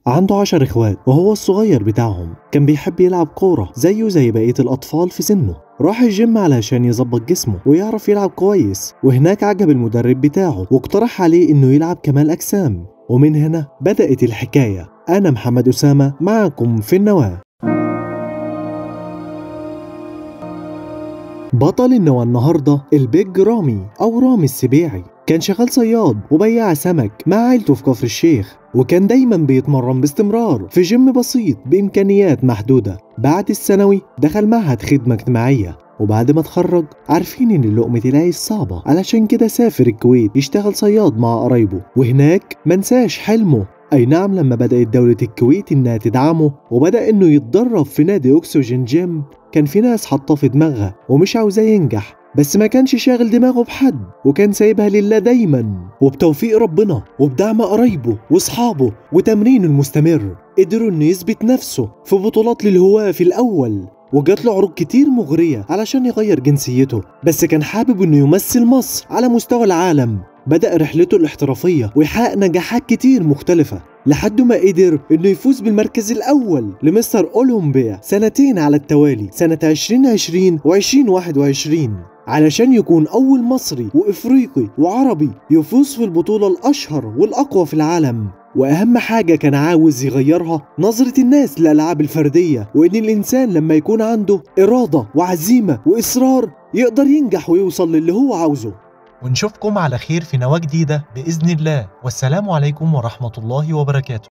عنده عشر إخوات وهو الصغير بتاعهم كان بيحب يلعب كورة زيه زي بقية الأطفال في سنه راح الجيم علشان يظبط جسمه ويعرف يلعب كويس وهناك عجب المدرب بتاعه واقترح عليه إنه يلعب كمال أجسام ومن هنا بدأت الحكاية أنا محمد أسامة معكم في النواة بطل النوى النهارده البيج رامي او رامي السبيعي كان شغال صياد وبياع سمك مع عيلته في كفر الشيخ وكان دايما بيتمرن باستمرار في جيم بسيط بامكانيات محدوده بعد الثانوي دخل معهد خدمه اجتماعيه وبعد ما اتخرج عارفين ان لقمة العيش صعبة علشان كده سافر الكويت يشتغل صياد مع قرايبه وهناك منساش حلمه أي نعم لما بدأت دولة الكويت إنها تدعمه وبدأ إنه يتدرب في نادي أكسجين جيم كان في ناس حاطاه في دماغها ومش عاوزاه ينجح بس ما كانش شاغل دماغه بحد وكان سايبها لله دايما وبتوفيق ربنا وبدعم قرايبه واصحابه وتمرينه المستمر قدروا انه يثبت نفسه في بطولات للهواة في الاول وجات له عروض كتير مغرية علشان يغير جنسيته بس كان حابب انه يمثل مصر على مستوى العالم بدأ رحلته الاحترافية ويحقق نجاحات كتير مختلفة لحد ما قدر انه يفوز بالمركز الاول لمستر اولمبيا سنتين على التوالي سنة 2020 و2021 علشان يكون اول مصري وافريقي وعربي يفوز في البطولة الاشهر والاقوى في العالم واهم حاجة كان عاوز يغيرها نظرة الناس للالعاب الفردية وان الانسان لما يكون عنده ارادة وعزيمة واصرار يقدر ينجح ويوصل للي هو عاوزه ونشوفكم على خير في نواة جديدة بإذن الله والسلام عليكم ورحمة الله وبركاته